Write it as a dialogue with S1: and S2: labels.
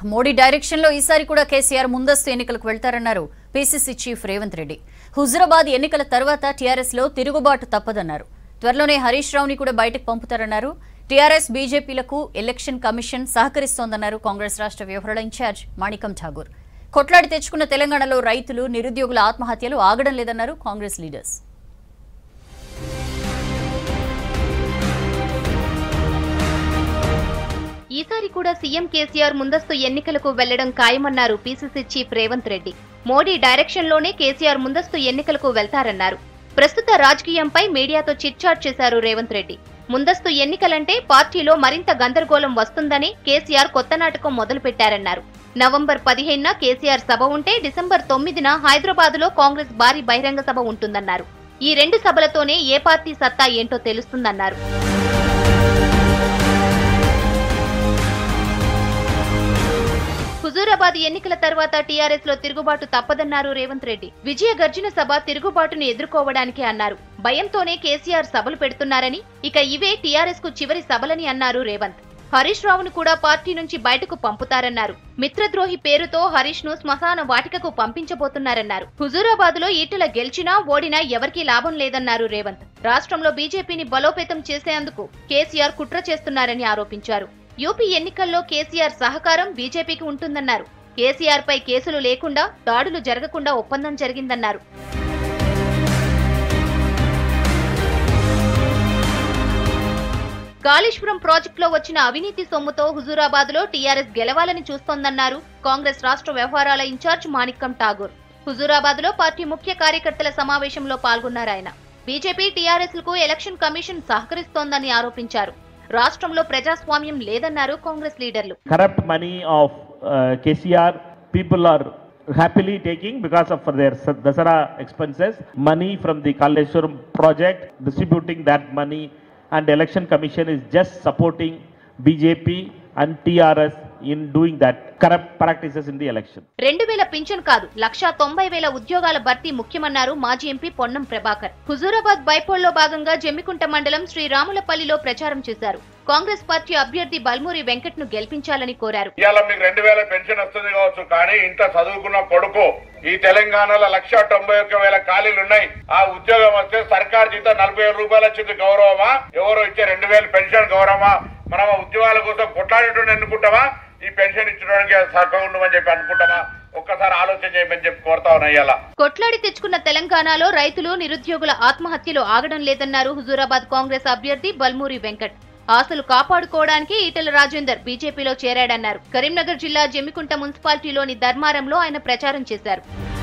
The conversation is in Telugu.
S1: మోడీ డైరెక్షన్ లో ఈసారి కూడా కేసీఆర్ ముందస్తు ఎన్నికలకు వెళ్తారన్నారు పీసీసీ చీఫ్ రేవంత్ రెడ్డి హుజురాబాద్ ఎన్నికల తర్వాత టీఆర్ఎస్ లో తిరుగుబాటు తప్పదన్నారు త్వరలోనే హరీష్ రావుని కూడా బయటకు పంపుతారన్నారు టీఆర్ఎస్ బీజేపీలకు ఎలక్షన్ కమిషన్ సహకరిస్తోందన్నారు కాంగ్రెస్ రాష్ట్ర వ్యవహారాల ఇన్ఛార్జ్ మాణికం ఠాగూర్ కొట్లాడి తెచ్చుకున్న తెలంగాణలో రైతులు నిరుద్యోగుల ఆత్మహత్యలు ఆగడం లేదన్నారు కాంగ్రెస్ లీడర్స్
S2: ఈసారి కూడా సీఎం కేసీఆర్ ముందస్తు ఎన్నికలకు వెళ్లడం ఖాయమన్నారు పీసీసీ చీఫ్ రేవంత్ రెడ్డి మోడీ డైరెక్షన్లోనే కేసీఆర్ ముందస్తు ఎన్నికలకు వెళ్తారన్నారు ప్రస్తుత రాజకీయంపై మీడియాతో చిట్చాట్ చేశారు రేవంత్ రెడ్డి ముందస్తు ఎన్నికలంటే పార్టీలో మరింత గందరగోళం వస్తుందని కేసీఆర్ కొత్త నాటకం మొదలుపెట్టారన్నారు నవంబర్ పదిహేనున కేసీఆర్ సభ ఉంటే డిసెంబర్ తొమ్మిదిన హైదరాబాదులో కాంగ్రెస్ భారీ బహిరంగ సభ ఉంటుందన్నారు ఈ రెండు సభలతోనే ఏ పార్టీ సత్తా ఏంటో తెలుస్తుందన్నారు హుజూరాబాద్ ఎన్నికల తర్వాత టీఆర్ఎస్ లో తిరుగుబాటు తప్పదన్నారు రేవంత్ రెడ్డి విజయ గర్జన సభ తిరుగుబాటును ఎదుర్కోవడానికి అన్నారు భయంతోనే కేసీఆర్ సభలు పెడుతున్నారని ఇక ఇవే టీఆర్ఎస్ కు చివరి సభలని అన్నారు రేవంత్ హరీష్ రావును కూడా పార్టీ నుంచి బయటకు పంపుతారన్నారు మిత్రద్రోహి పేరుతో హరీష్ ను శ్మశాన వాటికకు పంపించబోతున్నారన్నారు హుజూరాబాద్ లో ఈటెల గెలిచినా ఓడినా ఎవరికీ లాభం లేదన్నారు రేవంత్ రాష్ట్రంలో బీజేపీని బలోపేతం చేసేందుకు కేసీఆర్ కుట్ర చేస్తున్నారని ఆరోపించారు యూపీ ఎన్నికల్లో కేసీఆర్ సహకారం బీజేపీకి ఉంటుందన్నారు కేసీఆర్ పై కేసులు లేకుండా దాడులు జరగకుండా ఒప్పందం జరిగిందన్నారు కాళేశ్వరం ప్రాజెక్టులో వచ్చిన అవినీతి సొమ్ముతో హుజూరాబాద్ లో టీఆర్ఎస్ గెలవాలని చూస్తోందన్నారు కాంగ్రెస్ రాష్ట్ర వ్యవహారాల ఇన్ఛార్జ్ మాణిక్కం ఠాగూర్ హుజూరాబాద్ లో పార్టీ ముఖ్య కార్యకర్తల సమావేశంలో పాల్గొన్నారు ఆయన బీజేపీ టీఆర్ఎస్ లకు ఎలక్షన్ కమిషన్ సహకరిస్తోందని ఆరోపించారు రాష్ట్రంలో ప్రజాస్వామ్యం లేదన్నారు కాంగ్రెస్ లీడర్లు
S3: corrupt money of uh, KCR, people are happily taking because of for their Sa- Dasara expenses, money from the Kaleshwaram project, distributing that money, and election commission is just supporting BJP and TRS in doing that corrupt practices in the election.
S2: రెండు వేల పింఛన్ కాదు లక్షా తొంభై వేల ఉద్యోగాల భర్తీ ముఖ్యమన్నారు మాజీ ఎంపీ పొన్నం ప్రభాకర్ హుజూరాబాద్ బైపోల్లో భాగంగా జమ్మికుంట మండలం శ్రీరాములపల్లిలో ప్రచారం చేశారు కాంగ్రెస్ పార్టీ అభ్యర్థి బల్మూరి వెంకట్ ను గెలిపించాలని కోరారు
S4: ఇవాళ మీకు రెండు వేల పెన్షన్ వస్తుంది కావచ్చు కానీ ఇంత చదువుకున్న కొడుకు ఈ తెలంగాణలో లక్ష తొంభై ఒక్క వేల ఖాళీలు ఉన్నాయి ఆ ఉద్యోగం వస్తే సర్కార్ జీతం నలభై వేల రూపాయలు వచ్చింది గౌరవమా ఎవరో ఇచ్చే రెండు వేలు పెన్షన్ గౌరవమా మనం ఆ ఉద్యోగాల కోసం కొట్లాడేటోని అనుకుంటామా ఈ పెన్షన్ ఇచ్చడానికి సగం ఉండమని చెప్పి అనుకుంటామా ఒక్కసారి ఆలోచన చేయమని చెప్పి కోరుతా ఉన్నా ఇవాళ
S2: కొట్లాడి తెచ్చుకున్న తెలంగాణలో రైతులు నిరుద్యోగుల ఆత్మహత్యలు ఆగడం లేదన్నారు హుజూరాబాద్ కాంగ్రెస్ అభ్యర్థి బల్మూరి వెంకట్ ఆశలు కాపాడుకోవడానికి ఈటెల రాజేందర్ బీజేపీలో చేరాడన్నారు కరీంనగర్ జిల్లా జమ్మికుంట మున్సిపాలిటీలోని ధర్మారంలో ఆయన ప్రచారం చేశారు